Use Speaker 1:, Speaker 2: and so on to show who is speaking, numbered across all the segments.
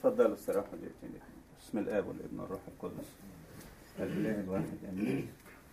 Speaker 1: اتفضلوا استراحوا دقيقتين بسم الاب والابن والروح القدس الاله الواحد امين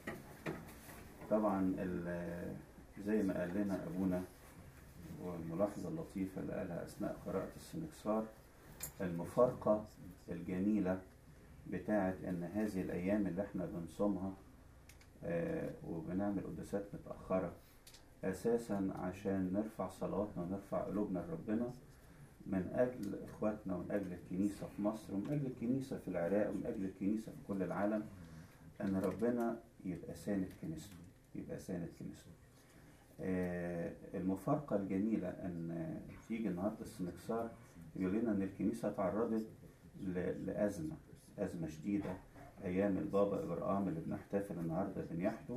Speaker 1: طبعا ال- زي ما قال لنا ابونا والملاحظه اللطيفه اللي قالها اثناء قراءه السنكسار المفارقه الجميله بتاعه ان هذه الايام اللي احنا بنصومها آه، وبنعمل قداسات متاخره اساسا عشان نرفع صلواتنا ونرفع قلوبنا لربنا من اجل اخواتنا ومن اجل الكنيسه في مصر ومن اجل الكنيسه في العراق ومن اجل الكنيسه في كل العالم ان ربنا يبقى ساند كنيسته يبقى ساند كنيسته آه، المفارقه الجميله ان تيجي النهارده السنكسار يقول لنا ان الكنيسه تعرضت ل- لازمه ازمه شديده ايام البابا ابراهام اللي بنحتفل النهارده بنياحته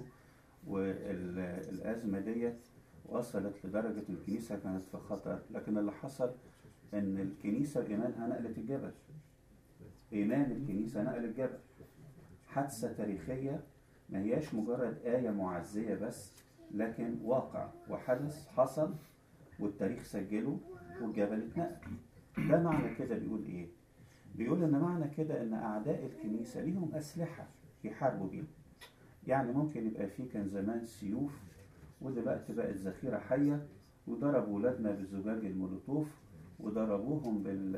Speaker 1: والازمه ديت وصلت لدرجه ان الكنيسه كانت في خطر لكن اللي حصل ان الكنيسه بايمانها نقلت الجبل ايمان الكنيسه نقل الجبل حادثه تاريخيه ما هياش مجرد ايه معزيه بس لكن واقع وحدث حصل والتاريخ سجله والجبل اتنقل ده معنى كده بيقول ايه بيقول ان معنى كده ان اعداء الكنيسه ليهم اسلحه يحاربوا بيها يعني ممكن يبقى في كان زمان سيوف ودلوقتي بقت ذخيره حيه وضربوا ولادنا بزجاج المولوتوف وضربوهم بال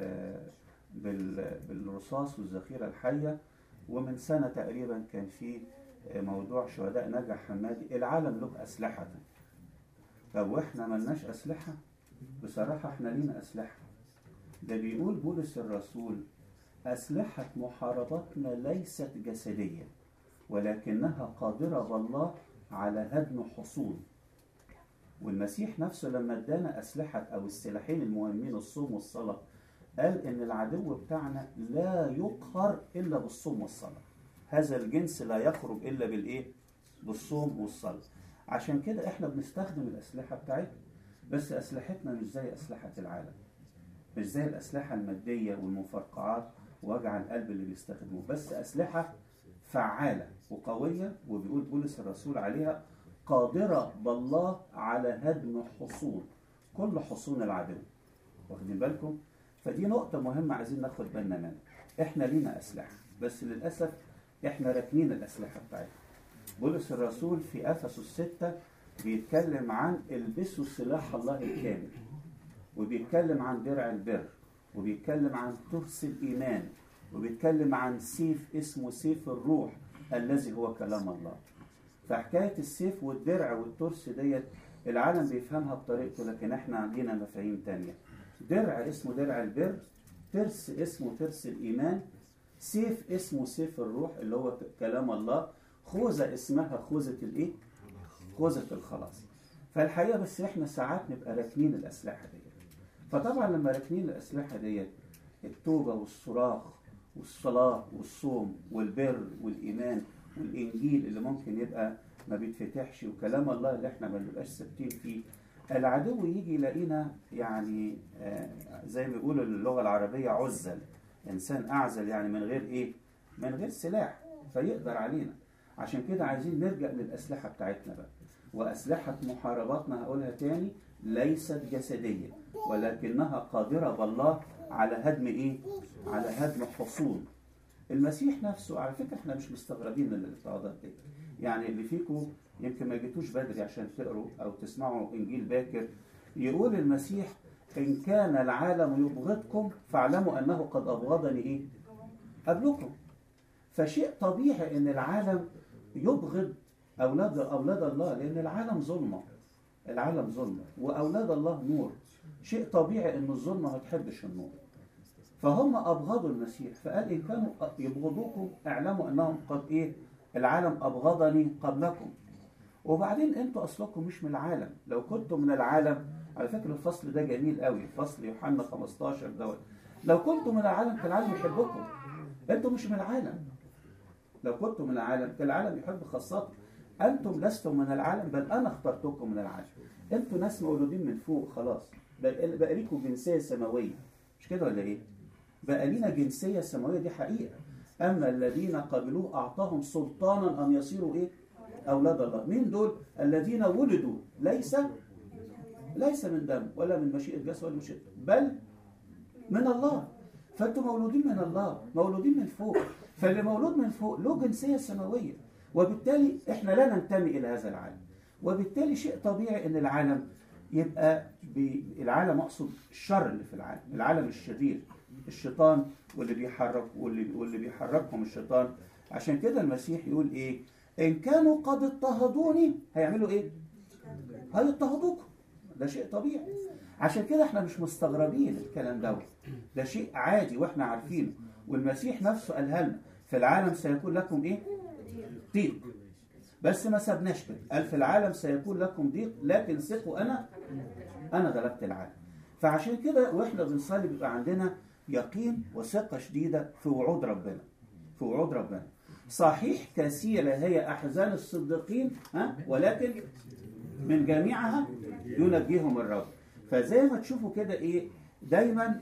Speaker 1: بال بالرصاص والذخيره الحيه ومن سنه تقريبا كان في موضوع شهداء نجع حمادي العالم له اسلحه طب واحنا ملناش اسلحه بصراحه احنا لينا اسلحه ده بيقول بولس الرسول اسلحه محاربتنا ليست جسديه ولكنها قادره بالله على هدم حصون والمسيح نفسه لما ادانا اسلحه او السلاحين المهمين الصوم والصلاه قال ان العدو بتاعنا لا يقهر الا بالصوم والصلاه هذا الجنس لا يخرج الا بالايه بالصوم والصلاه عشان كده احنا بنستخدم الاسلحه بتاعتنا بس اسلحتنا مش زي اسلحه العالم مش زي الاسلحه الماديه والمفرقعات وجع القلب اللي بيستخدموه بس اسلحه فعاله وقويه وبيقول بولس الرسول عليها قادره بالله على هدم حصون كل حصون العدو واخدين بالكم فدي نقطة مهمة عايزين ناخد بالنا منها احنا لينا اسلحة بس للأسف احنا راكنين الأسلحة بتاعتنا بولس الرسول في أفسس الستة بيتكلم عن البسوا سلاح الله الكامل وبيتكلم عن درع البر وبيتكلم عن ترس الإيمان وبيتكلم عن سيف اسمه سيف الروح الذي هو كلام الله فحكاية السيف والدرع والترس ديت العالم بيفهمها بطريقته لكن احنا عندنا مفاهيم تانية درع اسمه درع البر ترس اسمه ترس الإيمان سيف اسمه سيف الروح اللي هو كلام الله خوذة اسمها خوذة الايه؟ خوذة الخلاص فالحقيقة بس احنا ساعات نبقى راكنين الأسلحة ديت فطبعا لما راكنين الأسلحة ديت التوبة والصراخ والصلاة والصوم والبر والإيمان والإنجيل اللي ممكن يبقى ما بيتفتحش وكلام الله اللي احنا ما بنبقاش ثابتين فيه العدو يجي يلاقينا يعني آه زي ما بيقولوا اللغة العربية عزل إنسان أعزل يعني من غير إيه؟ من غير سلاح فيقدر علينا عشان كده عايزين نرجع للأسلحة بتاعتنا بقى وأسلحة محارباتنا هقولها تاني ليست جسدية ولكنها قادرة بالله على هدم إيه؟ على هدم حصون المسيح نفسه على فكرة احنا مش مستغربين من الافتراضات دي يعني اللي فيكم يمكن ما جيتوش بدري عشان تقروا او تسمعوا انجيل باكر يقول المسيح ان كان العالم يبغضكم فاعلموا انه قد ابغضني ايه قبلكم فشيء طبيعي ان العالم يبغض اولاد اولاد الله لان العالم ظلمه العالم ظلمه واولاد الله نور شيء طبيعي ان الظلمه ما تحبش النور فهم ابغضوا المسيح فقال ان كانوا يبغضوكم اعلموا انهم قد ايه العالم ابغضني قبلكم وبعدين انتوا اصلكم مش من العالم لو كنتم من العالم على فكره الفصل ده جميل قوي فصل يوحنا 15 دوت لو كنتم من العالم كان العالم يحبكم انتم مش من العالم لو كنتم من العالم كان العالم يحب خاصته انتم لستم من العالم بل انا اخترتكم من العالم انتوا ناس مولودين من فوق خلاص بقى بقى ليكم جنسيه سماويه مش كده ولا ايه بقى لينا جنسيه سماويه دي حقيقه اما الذين قبلوه اعطاهم سلطانا ان يصيروا ايه اولاد الله مين دول الذين ولدوا ليس ليس من دم ولا من مشيئه جسد ولا مشيئه بل من الله فانتوا مولودين من الله مولودين من فوق فاللي مولود من فوق له جنسيه سماويه وبالتالي احنا لا ننتمي الى هذا العالم وبالتالي شيء طبيعي ان العالم يبقى العالم اقصد الشر اللي في العالم العالم الشرير الشيطان واللي بيحرك واللي واللي بيحركهم الشيطان عشان كده المسيح يقول ايه ان كانوا قد اضطهدوني هيعملوا ايه هيضطهدوكم ده شيء طبيعي عشان كده احنا مش مستغربين الكلام دوت ده شيء عادي واحنا عارفينه والمسيح نفسه قالها لنا في العالم سيكون لكم ايه ضيق بس ما سابناش كده قال في العالم سيكون لكم ضيق لكن ثقوا انا انا غلبت العالم فعشان كده واحنا بنصلي بيبقى عندنا يقين وثقه شديده في وعود ربنا في وعود ربنا صحيح كثيرة هي أحزان الصديقين ها ولكن من جميعها ينجيهم الرب فزي ما تشوفوا كده إيه دايما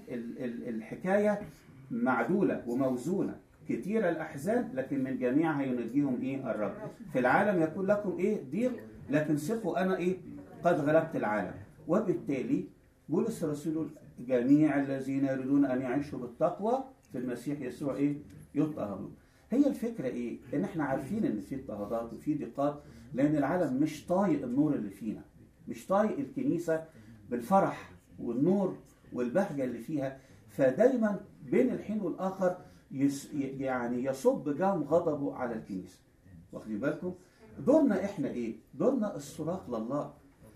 Speaker 1: الحكاية معدولة وموزونة كثيرة الأحزان لكن من جميعها ينجيهم إيه الرب في العالم يكون لكم إيه ضيق لكن ثقوا أنا إيه قد غلبت العالم وبالتالي بولس الرسول جميع الذين يريدون أن يعيشوا بالتقوى في المسيح يسوع إيه يضطهدون هي الفكرة إيه؟ إن إحنا عارفين إن في اضطهادات وفي ضيقات لأن العالم مش طايق النور اللي فينا مش طايق الكنيسة بالفرح والنور والبهجة اللي فيها فدايما بين الحين والآخر يس يعني يصب جام غضبه على الكنيسة واخدين بالكم؟ دورنا إحنا إيه؟ دورنا الصراخ لله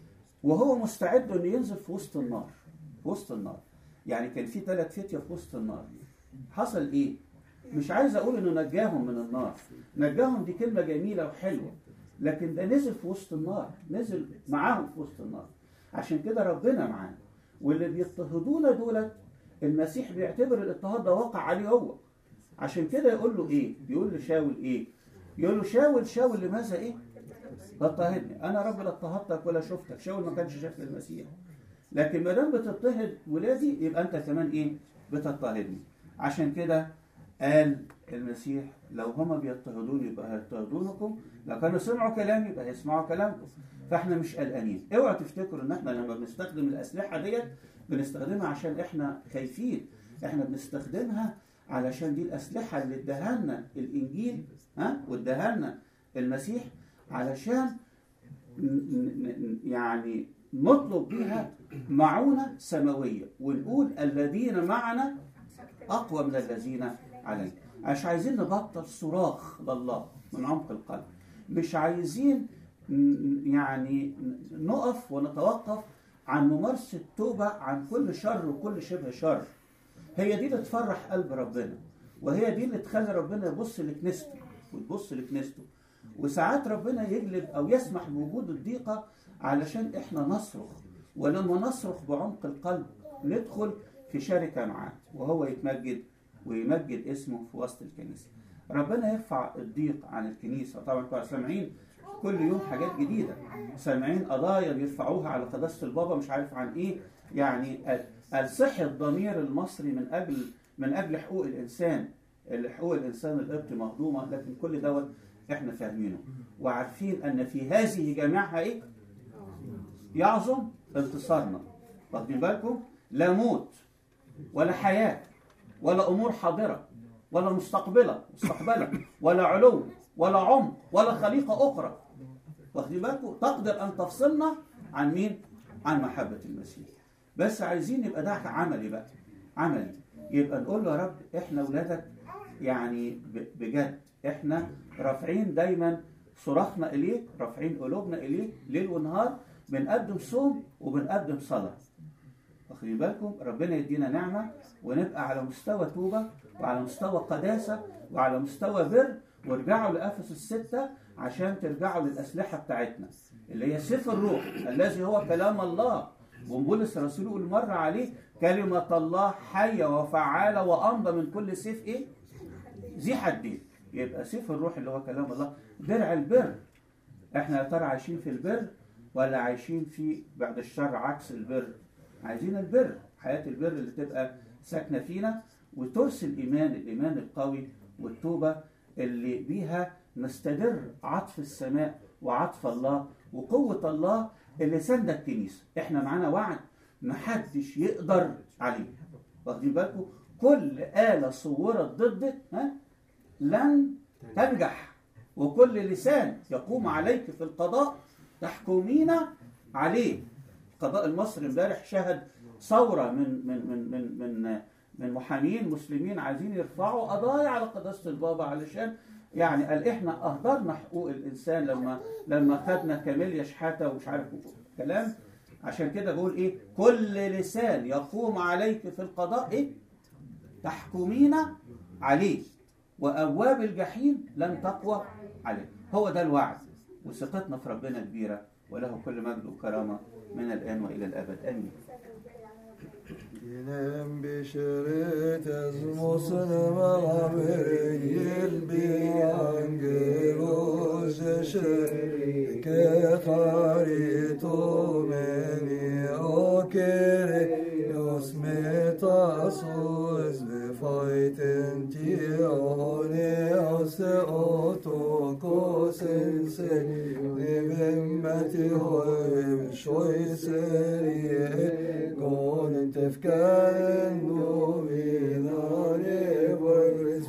Speaker 1: وهو مستعد إنه ينزل في وسط النار في وسط النار يعني كان في ثلاث فتية في وسط النار حصل إيه؟ مش عايز اقول انه نجاهم من النار نجاهم دي كلمة جميلة وحلوة لكن ده نزل في وسط النار نزل معاهم في وسط النار عشان كده ربنا معانا واللي بيضطهدونا دولت المسيح بيعتبر الاضطهاد ده واقع عليه هو عشان كده يقول له ايه يقول لشاول ايه يقول له شاول شاول لماذا ايه تضطهدني انا رب لا اضطهدتك ولا شفتك شاول ما كانش شاف المسيح لكن ما دام بتضطهد ولادي يبقى انت كمان ايه بتضطهدني عشان كده قال المسيح لو هما بيضطهدوني يبقى هيضطهدونكم لو كانوا سمعوا كلامي يبقى هيسمعوا كلامكم فاحنا مش قلقانين اوعوا تفتكروا ان احنا لما بنستخدم الاسلحه ديت بنستخدمها عشان احنا خايفين احنا بنستخدمها علشان دي الاسلحه اللي اداها لنا الانجيل ها واداها لنا المسيح علشان يعني نطلب بيها معونه سماويه ونقول الذين معنا اقوى من الذين عليه مش عايزين نبطل صراخ لله من عمق القلب مش عايزين يعني نقف ونتوقف عن ممارسة توبة عن كل شر وكل شبه شر هي دي اللي تفرح قلب ربنا وهي دي اللي تخلي ربنا يبص لكنيسته ويبص لكنيسته وساعات ربنا يجلب أو يسمح بوجود الضيقة علشان إحنا نصرخ ولما نصرخ بعمق القلب ندخل في شركة معاه وهو يتمجد ويمجد اسمه في وسط الكنيسة ربنا يرفع الضيق عن الكنيسة طبعا انتوا سامعين كل يوم حاجات جديدة سامعين قضايا بيرفعوها على قداسة البابا مش عارف عن ايه يعني الصحي الضمير المصري من اجل من اجل حقوق الانسان حقوق الانسان القبطي مهضومة لكن كل دوت احنا فاهمينه وعارفين ان في هذه جميعها ايه يعظم انتصارنا واخدين بالكم لا موت ولا حياة ولا أمور حاضرة ولا مستقبلة مستقبلة ولا علو ولا عمق ولا خليقة أخرى واخدين بالكم تقدر أن تفصلنا عن مين؟ عن محبة المسيح بس عايزين يبقى ده عملي بقى عملي يبقى نقول له يا رب احنا ولادك يعني بجد احنا رافعين دايما صراخنا اليه رافعين قلوبنا اليه ليل ونهار بنقدم صوم وبنقدم صلاه واخدين بالكم ربنا يدينا نعمة ونبقى على مستوى توبة وعلى مستوى قداسة وعلى مستوى بر وارجعوا لأفس الستة عشان ترجعوا للأسلحة بتاعتنا اللي هي سيف الروح الذي هو كلام الله وبولس الرسول يقول مرة عليه كلمة الله حية وفعالة وأمضى من كل سيف إيه؟ ذي حدين يبقى سيف الروح اللي هو كلام الله درع البر احنا يا ترى عايشين في البر ولا عايشين في بعد الشر عكس البر عايزين البر حياة البر اللي تبقى ساكنة فينا وترسل الإيمان الإيمان القوي والتوبة اللي بيها نستدر عطف السماء وعطف الله وقوة الله اللي سند الكنيسة احنا معانا وعد محدش يقدر عليه واخدين بالكم كل آلة صورت ضدك ها لن تنجح وكل لسان يقوم عليك في القضاء تحكمين عليه القضاء المصري امبارح شهد ثورة من من من من من من محامين مسلمين عايزين يرفعوا قضايا على قداسة البابا علشان يعني قال احنا اهدرنا حقوق الانسان لما لما خدنا كاميليا شحاته ومش عارف كلام عشان كده بقول ايه كل لسان يقوم عليك في القضاء ايه تحكمين عليه وابواب الجحيم لن تقوى عليه هو ده الوعد وثقتنا في ربنا كبيره وله كل مجد وكرامه من الان والى الابد امين
Speaker 2: Yinem bişirit ez muslima biril bi angelus şer ke kharito meni o kere yosmeta sus ve fayten ti one ose oto kosen se ne bemmeti hoym shoy seriye Gone tefkendo vidare vorgres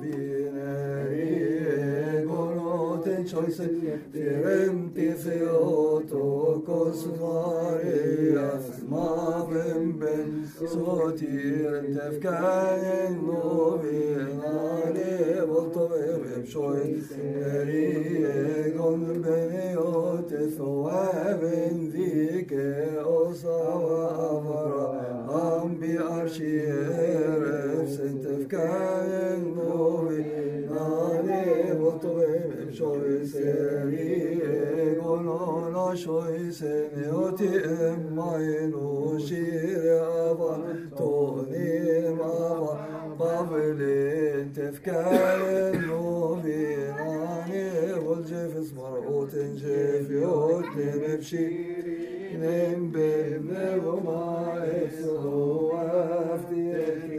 Speaker 2: bebineri Gonoten choice tirenti theoto kosmare asma ben ben sotir tefkendo vidare volto bem choice eri gon beniot ثواب ذيك أصاب أمرا بعشير سنت كان نوبي نالي بطوي شوي سري قولون شوي سنيوتي أمين وشير أبا توني مابا قبل تفكار نوبي ناني والجفس مرقوط جيف يوتي نمشي نمبر وما يسهو أفتي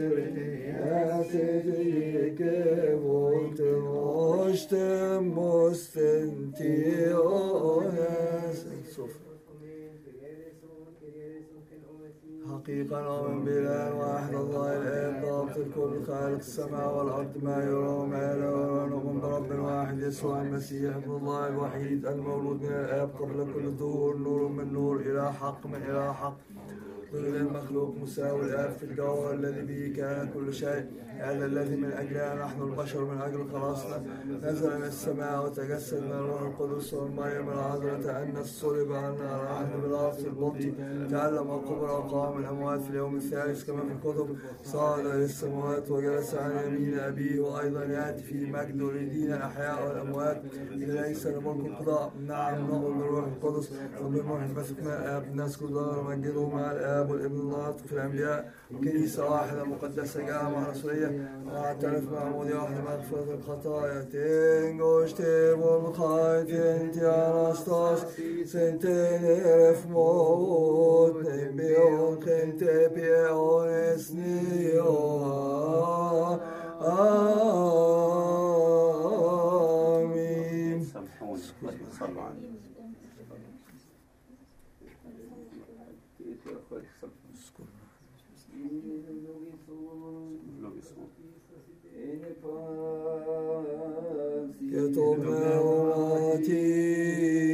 Speaker 2: أتجيك بولت مشت مستنتي أونس صفر حقيقة نؤمن بالله واحد الله الآب ضابط الكل خالق السماء والأرض ما يرى وما لا يرى ونؤمن برب واحد يسوع المسيح ابن الله الوحيد المولود من الآب قبل كل الظهور نور من نور إلى حق من إلى حق غير المخلوق مساوي الآب في الجوهر الذي به كان كل شيء هذا الذي من أجلنا نحن البشر من أجل خلاصنا نزل من السماء وتجسد من الروح القدس والمريم العذراء تأنس صلب عنا على عهد بالعرض البطي تعلم وقبر وقام من الأموات في اليوم الثالث كما في الكتب صعد إلى السماوات وجلس عن يمين أبيه وأيضا يأتي في مجد لدين الأحياء والأموات ليس لملك القضاء نعم نؤمن بالروح القدس وبالروح المسك من الآب نسكت ظهر مجده مع الآب والابن الله في الأنبياء كنيسة واحدة مقدسة جامعة رسولية واعترف معمودية واحدة مغفرة الخطايا تنجوش تيبول خايتين تياناستاس سنتين اف موت نبيون كنت بيون اسنيو آمين
Speaker 1: سامحوني صلوا عليه
Speaker 2: يتوب نوماتي